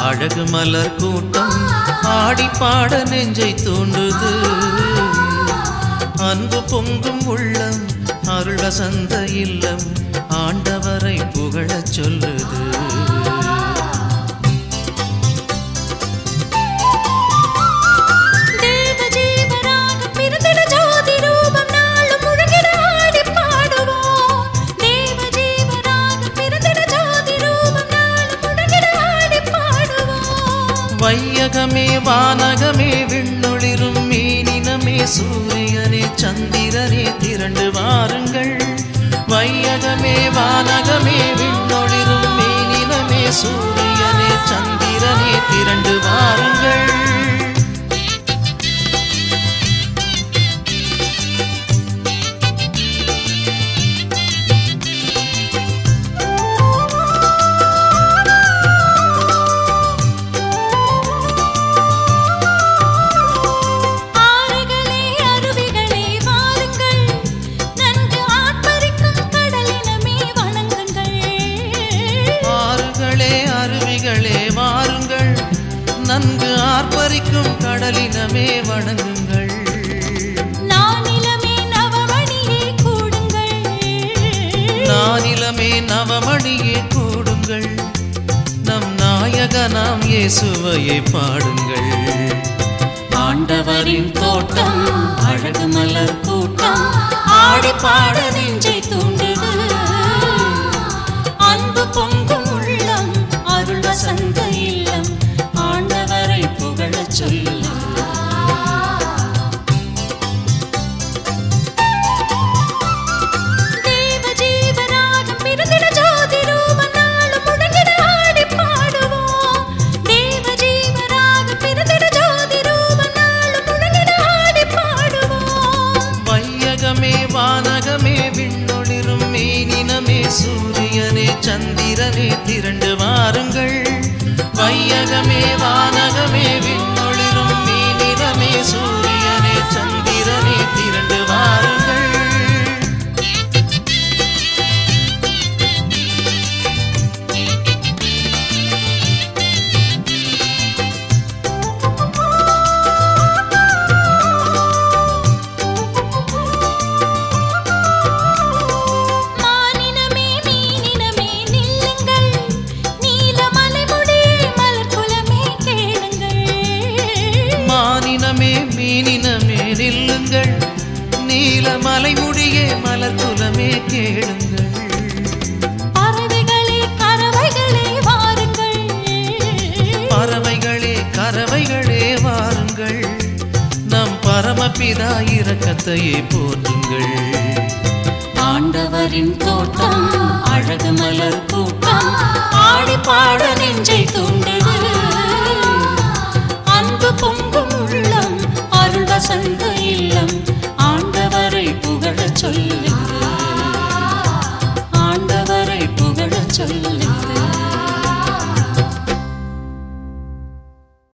அழகு மலர் கூட்டம் ஆடி பாட நெஞ்சை தூண்டுது அன்பு பொங்கும் உள்ளம் அருள் வசந்த இல்லம் ஆண்டவரை புகழச் சொல்லுது தேவ ஜீவராக பிறந்திட ஜோதி ரூபம் நாளும் முழங்கிட ஆடி பாடுவோம் தேவ ஜீவராக பிறந்திட ஜோதி ரூபம் நாளும் முழங்கிட ஆடி பாடுவோம் வையகமே வானகமே விண்ணொளிரும் மீனினமே சூரியனே சந்திரனே திரண்டு வாருங்கள் வையகமே வானகமே விண்ணொளிரும் மீனினமே சூரியனே சந்திரனே திரண்டு வாருங்கள் ஆறுகளே அருவிகளே வாருங்கள் நன்கு ஆர்ப்பரிக்கும் கடலினமே வணங்குங்கள் ஆறுகளே அருவிகளே வாருங்கள் நன்கு ஆர்ப்பரிக்கும் கடலினமே வணங்குங்கள் நானிலமே நவமணியே கூடுங்கள் நானிலமே நவமணியே கூடுங்கள் நம் நாயகனாம் இயேசுவையை பாடுங்கள் ஆண்டவரின் தோட்டம் அழகு மலர் கூட்டம் ஆடி பாட நெஞ்சை தூண்டுது அன்பு பொங்கும் உள்ளம் அருள் வசந்த இல்லம் ஆண்டவரை புகழச் சொல்லு தேவ ஜீவராகம் பிறந்திட ஜோதி ரூபம் நாளும் முழங்கிட ஆடி பாடுவோம் தேவ ஜீவராகம் பிறந்திட ஜோதி ரூபம் நாளும் முழங்கிட ஆடி பாடுவோம் வையகமே வானகமே விண்ணொளிரும் மீனினமே சூரியனே சந்திரனே திரண்டு வாருங்கள் வையகமே வானகமே விண்ணொளிரும் மீனினமே சூரியனே சந்திரனே திரண்டு வாருங்கள் மானினமே மீனினமே நில்லுங்கள் நீலமலை முடியே மலர் குலமே கேளுங்கள் மானினமே மீனினமே நில்லுங்கள் நீலமலை முடியே மலர் குலமே கேளுங்கள் பறவைகளே கறவைகளே வாருங்கள் பறவைகளே கறவைகளே வாருங்கள் நம் பரமபிதா இரக்கத்தையே போற்றுங்கள் ஆண்டவரின் தோட்டம் அழகு மலர் கூட்டம் ஆடி பாட நெஞ்சை தூண்டுது அன்பு பொங்கும் உள்ளம் அருள் வசந்த இல்லம் ஆண்டவரை புகழச் சொல்லுங்க ஆண்டவரை புகழச் சொல்லுங்க